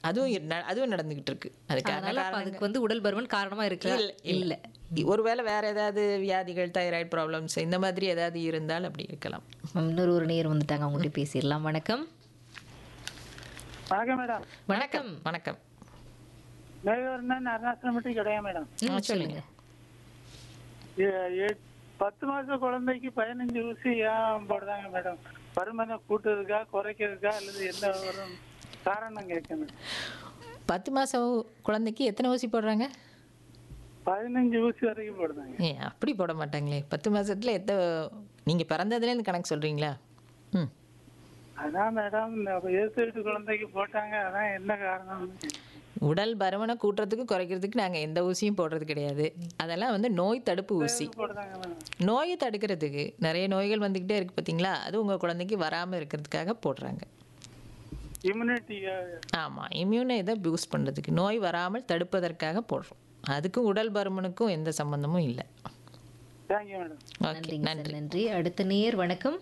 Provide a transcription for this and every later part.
அதுவும் இரு- ந- அதுவும் நடந்துகிட்டு இருக்கு அதுக்கான அதனால அப்ப அதுக்கு வந்து உடல் பருமன் காரணமா இருக்கு இல்ல, இல்ல. ஒருவேளை வேற ஏதாவது வியாதிகள் தைராய்டு ப்ராப்ளம்ஸ் இந்த மாதிரி ஏதாவது இருந்தால் அப்படி இருக்கலாம் இன்னொரு ஒரு நேர் வந்துட்டாங்க அவங்ககிட்ட பேசிடலாம் வணக்கம் வணக்கம் மேடம் வணக்கம் வணக்கம் மேகவர்ணன் அருணாச்சலம் மட்டும் கிடையாது மேடம் ம், சொல்லுங்க ஏ- ஏ- பத்து மாச குழந்தைக்கு பதினஞ்சு ஊசி ஏன் போடுறாங்க மேடம் பருமனை கூட்டுறதுக்கா குறைக்கிறதுக்கா அல்லது எந்த ஒரு காரணம் கேட்கணும் பத்து மாசம் குழந்தைக்கு எத்தனை ஊசி போடுறாங்க பதினஞ்சு ஊசி வரைக்கும் போடுறாங்க ஏ அப்படி போட மாட்டாங்களே பத்து மாசத்துல எத்த நீங்க பிறந்ததுலேருந்து கணக்கு சொல்றீங்களா ம் அதான் மேடம் எதிர்த்து வீட்டு குழந்தைக்கு போட்டாங்க அதான் என்ன காரணம் உடல் பருமனை கூட்டுறதுக்கு குறைக்கிறதுக்கு நாங்கள் எந்த ஊசியும் போடுறது கிடையாது அதெல்லாம் வந்து நோய் தடுப்பு ஊசி போடுறாங்க மேடம் நோயை தடுக்கிறதுக்கு நிறைய நோய்கள் வந்துக்கிட்டே இருக்கு பார்த்தீங்களா அது உங்கள் குழந்தைக்கு வராமல் இருக்கிறதுக்காக போடுறாங்க இம்யூனிட்டி ஆமாம் இம்யூனை இதை பூஸ்ட் பண்ணுறதுக்கு நோய் வராமல் தடுப்பதற்காக போடுறோம் அதுக்கும் உடல் பருமனுக்கும் எந்த சம்பந்தமும் இல்லை தேங்க்யூ மேடம் ஓகே நன்றிங்க நன்றி சார் நன்றி அடுத்த நேர் வணக்கம்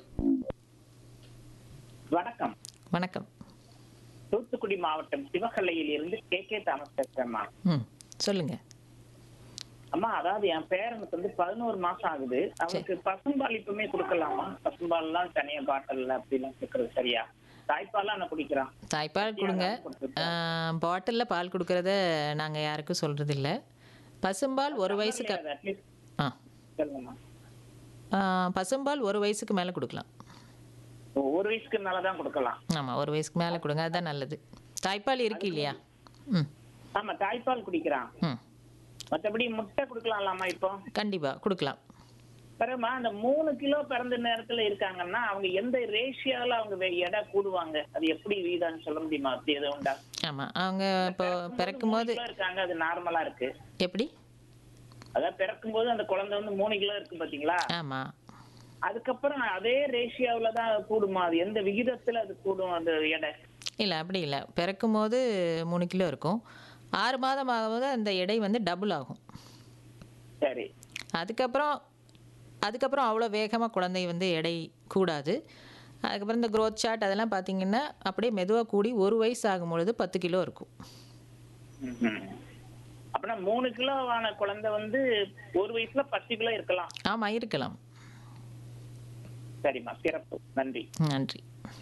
வணக்கம் வணக்கம் தூத்துக்குடி மாவட்டம் சிவகல்லையில் இருந்து கே கே தாமஸ் பேசுறேம்மா ம் சொல்லுங்கள் அம்மா அதாவது என் பேரனுக்கு வந்து பதினோரு மாசம் ஆகுது அவனுக்கு பசும்பால் இப்பவுமே கொடுக்கலாமா பசும்பால் எல்லாம் தனியா பாட்டில் அப்படிலாம் கொடுக்கறது சரியா தாய்ப்பால் நான் குடிக்கிறான் தாய்ப்பால் கொடுங்க பாட்டிலில் பால் கொடுக்கறத நாங்கள் யாருக்கும் சொல்கிறது இல்லை பசும்பால் ஒரு வயசுக்கு அட்லீஸ்ட் ஆ சொல்லுங்கம்மா ஆ, பசும்பால் ஒரு வயசுக்கு மேலே கொடுக்கலாம் ஓ, ஒரு வயசுக்கு மேலதான் கொடுக்கலாம் ஆமாம் ஒரு வயசுக்கு மேலே கொடுங்க அதுதான் நல்லது தாய்ப்பால் இருக்கு இல்லையா ம் ஆமா தாய்ப்பால் குடிக்கிறான் ம் மத்தபடி முட்டை கொடுக்கலாம்லாமா இப்போ கண்டிப்பாக கொடுக்கலாம் பிறகுமா அந்த மூணு கிலோ பிறந்த நேரத்துல இருக்காங்கன்னா அவங்க எந்த ரேஷியோல அவங்க வே- எடை கூடுவாங்க அது எப்படி வீதான்னு சொல்ல முடியுமா அப்படி எதுவும் உண்டா ஆமாம் அவங்க இப்போ பிறக்கும் போது மூணு கிலோ இருக்காங்க அது நார்மலா இருக்கு எப்படி அதாவது பிறக்கும் போது அந்த குழந்தை வந்து மூணு கிலோ இருக்கு பாத்தீங்களா ஆமாம் அதுக்கப்புறம் அதே ரேஷியோல தான் கூடுமா அது எந்த விகிதத்துல அது கூடும் அந்த எடை இல்லை அப்படி இல்லை பிறக்கும் போது மூணு கிலோ இருக்கும் ஆறு மாதம் ஆகும்போது அந்த எடை வந்து டபுள் ஆகும் சரி அதுக்கப்புறம் அதுக்கப்புறம் அவ்வளோ வேகமாக குழந்தை வந்து எடை கூடாது அதுக்கப்புறம் இந்த growth chart அதெல்லாம் பார்த்தீங்கன்னா அப்படியே மெதுவாக கூடி ஒரு வயசு ஆகும் பொழுது பத்து கிலோ இருக்கும் ம்ஹும். அப்படின்னா மூணு கிலோவான குழந்தை வந்து ஒரு வயசுல பத்து கிலோ இருக்கலாம் ஆமாம் இருக்கலாம் சரிம்மா சிறப்பு நன்றி நன்றி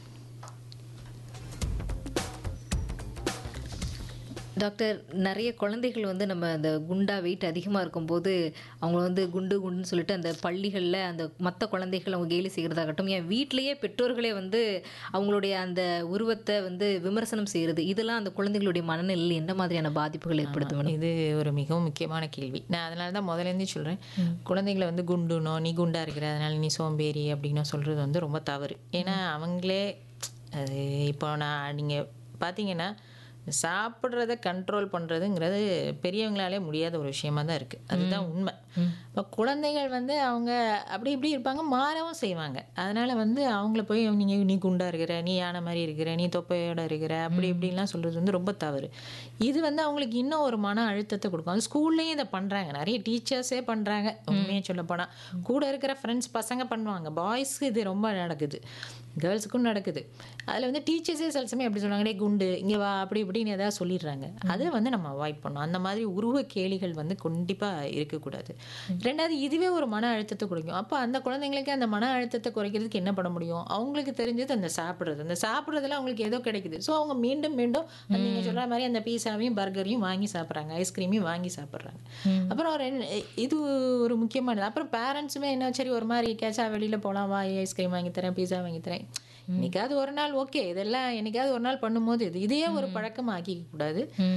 டாக்டர் நிறைய குழந்தைகள் வந்து நம்ம அந்த குண்டா வெயிட் அதிகமாக இருக்கும்போது அவங்க வந்து குண்டு குண்டுன்னு சொல்லிட்டு அந்த பள்ளிகளில் அந்த மற்ற குழந்தைகள் அவங்க கேலி செய்கிறதாகட்டும் என் வீட்டிலேயே பெற்றோர்களே வந்து அவங்களுடைய அந்த உருவத்தை வந்து விமர்சனம் செய்கிறது இதெல்லாம் அந்த குழந்தைகளுடைய மனநிலையில் என்ன மாதிரியான பாதிப்புகள் ஏற்படுத்தும் மேடம் இது ஒரு மிகவும் முக்கியமான கேள்வி நான் அதனால தான் முதலேருந்தே சொல்கிறேன் குழந்தைங்களை வந்து குண்டுனோ நீ குண்டா இருக்கிற அதனால நீ சோம்பேறி அப்படின்னு சொல்கிறது வந்து ரொம்ப தவறு ஏன்னா அவங்களே அது இப்போ நான் நீங்கள் பார்த்தீங்கன்னா சாப்பிட்றத கண்ட்ரோல் பண்ணுறதுங்கிறது பெரியவங்களாலே முடியாத ஒரு விஷயமா தான் இருக்குது அதுதான் உண்மை இப்போ குழந்தைகள் வந்து அவங்க அப்படி இப்படி இருப்பாங்க மாறவும் செய்வாங்க அதனால் வந்து அவங்கள போய் நீங்கள் நீ குண்டா இருக்கிற நீ யானை மாதிரி இருக்கிற நீ தொப்பையோட இருக்கிற அப்படி இப்படின்லாம் சொல்கிறது வந்து ரொம்ப தவறு இது வந்து அவங்களுக்கு இன்னும் ஒரு மன அழுத்தத்தை கொடுக்கும் அது ஸ்கூல்லையும் இதை பண்ணுறாங்க நிறைய டீச்சர்ஸே பண்ணுறாங்க உண்மையாக சொல்ல போனால் கூட இருக்கிற ஃப்ரெண்ட்ஸ் பசங்க பண்ணுவாங்க பாய்ஸ்க்கு இது ரொம்ப நடக்குது கேர்ள்ஸுக்கும் நடக்குது அதில் வந்து டீச்சர்ஸே சில சமயம் எப்படி சொல்லுவாங்க டே குண்டு இங்கே வா அப்படி இப்படின்னு ஏதாவது சொல்லிடுறாங்க அதை வந்து நம்ம அவாய்ட் பண்ணணும் அந்த மாதிரி உருவ கேலிகள் வந்து கண்டிப்பாக இருக்கக்கூடாது ரெண்டாவது இதுவே ஒரு மன அழுத்தத்தை குறைக்கும் அப்போ அந்த குழந்தைங்களுக்கு அந்த மன அழுத்தத்தை குறைக்கிறதுக்கு என்ன பண்ண முடியும் அவங்களுக்கு தெரிஞ்சது அந்த சாப்பிட்றது அந்த சாப்பிட்றதுல அவங்களுக்கு ஏதோ கிடைக்குது ஸோ அவங்க மீண்டும் மீண்டும் நீங்கள் சொல்கிற மாதிரி அந்த பீஸாவையும் பர்கரையும் வாங்கி சாப்பிட்றாங்க ஐஸ்கிரீமையும் வாங்கி சாப்பிட்றாங்க அப்புறம் ரெண்டு இது ஒரு முக்கியமானது அப்புறம் பேரண்ட்ஸுமே என்ன சரி ஒரு மாதிரி கேச்சா வெளியில் போகலாம் வா ஐஸ்கிரீம் வாங்கி தரேன் பீஸா வாங்கி தரேன் என்னைக்காவது ஒரு நாள் ஓகே இதெல்லாம் என்னைக்காவது ஒரு நாள் பண்ணும்போது இது இதையே ஒரு பழக்கம் ஆக்கிக்க கூடாது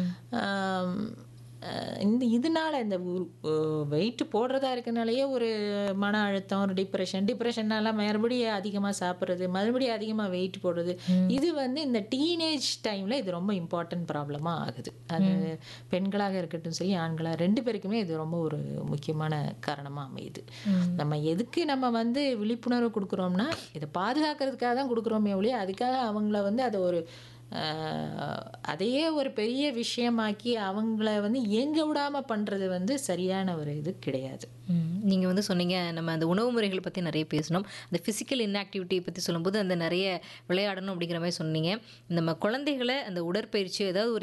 ஆம், அஹ் இந்த இதனால இந்த வெயிட் போடுறதா இருக்கனாலேயே ஒரு மன அழுத்தம் ஒரு டிப்ரெஷன் டிப்ரெஷன்னால மறுபடியும் அதிகமாக சாப்பிட்றது மறுபடியும் அதிகமாக வெயிட் போடுறது இது வந்து இந்த டீனேஜ் டைமில் இது ரொம்ப இம்பார்ட்டன்ட் ப்ராப்ளமாக ஆகுது அது பெண்களாக இருக்கட்டும் சரி ஆண்களாக ரெண்டு பேருக்குமே இது ரொம்ப ஒரு முக்கியமான காரணமாக அமையுது நம்ம எதுக்கு நம்ம வந்து விழிப்புணர்வு கொடுக்குறோம்னா இதை பாதுகாக்கிறதுக்காக தான் கொடுக்குறோமே ஒழிய அதுக்காக அவங்கள வந்து அதை ஒரு ஆஹ், அதையே ஒரு பெரிய விஷயமாக்கி அவங்கள வந்து இயங்க விடாம பண்றது வந்து சரியான ஒரு இது கிடையாது நீங்கள் வந்து சொன்னீங்க நம்ம அந்த உணவு முறைகளை பற்றி நிறைய பேசணும் அந்த ஃபிசிக்கல் இன்ஆக்டிவிட்டி பற்றி சொல்லும்போது அந்த நிறைய விளையாடணும் அப்படிங்கிற மாதிரி சொன்னீங்க நம்ம குழந்தைகளை அந்த உடற்பயிற்சி ஏதாவது ஒரு